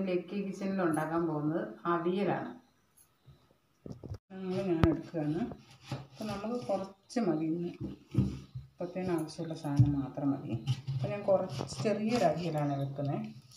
lucky കിച്ചണിൽ ഉണ്ടാക്കാൻ പോകുന്നത് അവിയലാണ് നമ്മൾ ഞാൻ എടുക്കുകയാണ് അപ്പോൾ നമുക്ക് കുറച്ച് മതി ഇന്ന് ഇപ്പോഴത്തേന് ആവശ്യമുള്ള സാധനം മാത്രം മതി അപ്പോൾ ഞാൻ കുറച്ച് ചെറിയൊരു അവിയലാണ് വെക്കുന്നത്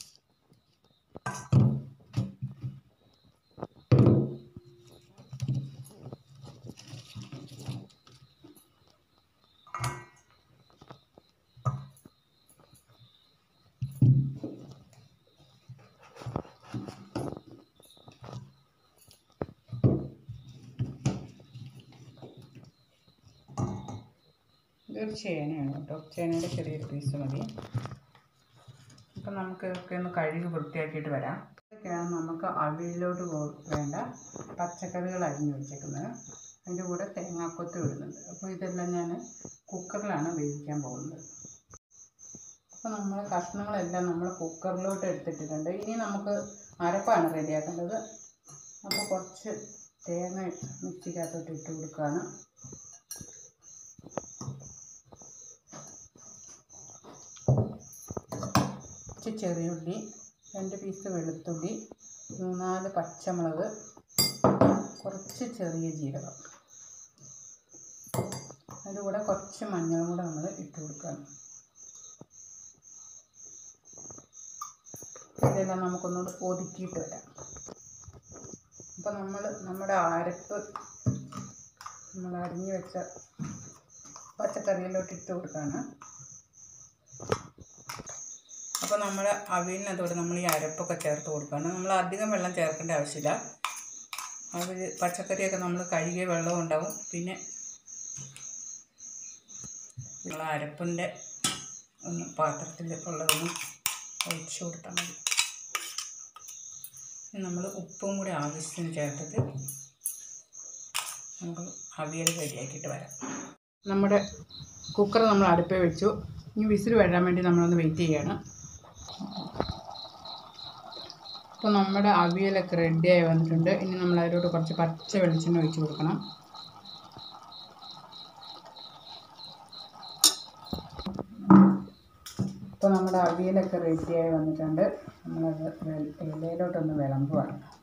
ഇതൊരു ചേനയാണ് കേട്ടോ ചേനയുടെ ചെറിയൊരു പീസ് മതി അപ്പം നമുക്ക് ഇതൊക്കെ ഒന്ന് കഴുകി വൃത്തിയാക്കിയിട്ട് വരാം ഇതൊക്കെയാണ് നമുക്ക് അവിയലിലോട്ട് പോ- വേണ്ട പച്ചക്കറികൾ അരിഞ്ഞു വെച്ചേക്കുന്നത് അതിൻ്റെ കൂടെ തേങ്ങാക്കൊത്ത് ഇടുന്നുണ്ട് അപ്പോൾ ഇതെല്ലാം ഞാൻ കുക്കറിലാണ് വേവിക്കാൻ പോകുന്നത് അപ്പോൾ നമ്മൾ കഷ്ണങ്ങളെല്ലാം നമ്മൾ കുക്കറിലോട്ട് എടുത്തിട്ടിട്ടുണ്ട് ഇനി നമുക്ക് അരപ്പാണ് റെഡിയാക്കേണ്ടത് അപ്പോൾ കുറച്ച് തേങ്ങ മിക്സിക്കകത്തോട്ട് ഇട്ട് കൊടുക്കുകയാണ് കുറച്ച് ചെറിയുള്ളി രണ്ട് പീസ് വെളുത്തുള്ളി മൂന്നാല് പച്ചമുളക് കുറച്ച് ചെറിയ ജീരകം അതിൻ്റെ കൂടെ കുറച്ച് മഞ്ഞളും കൂടെ നമ്മൾ ഇട്ട് കൊടുക്കണം ഇതെല്ലാം നമുക്കൊന്നുകൂടെ ഒതുക്കിയിട്ട് വരാം അപ്പോൾ നമ്മൾ നമ്മുടെ അരപ്പ് നമ്മൾ അരിഞ്ഞു വെച്ച പച്ചക്കറിയിലോട്ട് ഇട്ട് കൊടുക്കുകയാണ് അപ്പോൾ നമ്മൾ അവിയലിനകത്തോട് നമ്മൾ ഈ അരപ്പൊക്കെ ചേർത്ത് കൊടുക്കുകയാണ് നമ്മൾ അധികം വെള്ളം ചേർക്കേണ്ട ആവശ്യമില്ല അവർ പച്ചക്കറിയൊക്കെ നമ്മൾ കഴുകിയ വെള്ളവും ഉണ്ടാവും പിന്നെ നമ്മൾ അരപ്പിൻ്റെ ഒന്ന് പാത്രത്തിൽ ഉള്ളതൊന്ന് ഒഴിച്ചു കൊടുത്താൽ മതി നമ്മൾ ഉപ്പും കൂടി ആവശ്യത്തിന് ചേർത്തിട്ട് നമുക്ക് അവിയൽ റെഡിയാക്കിയിട്ട് വരാം നമ്മുടെ കുക്കർ നമ്മൾ അടുപ്പേ വെച്ചു ഇനി വിസിൽ വരാൻ വേണ്ടി നമ്മളൊന്ന് വെയിറ്റ് ചെയ്യാണ് അപ്പോൾ നമ്മുടെ അവിയലൊക്കെ റെഡിയായി വന്നിട്ടുണ്ട് ഇനി നമ്മൾ അതിലോട്ട് കുറച്ച് പച്ച വെളിച്ചെണ്ണ ഒഴിച്ച് കൊടുക്കണം അപ്പോൾ നമ്മുടെ അവിയലൊക്കെ റെഡിയായി വന്നിട്ടുണ്ട് നമ്മളത് വെ- ഇലയിലോട്ടൊന്ന് വിളമ്പുവാണ്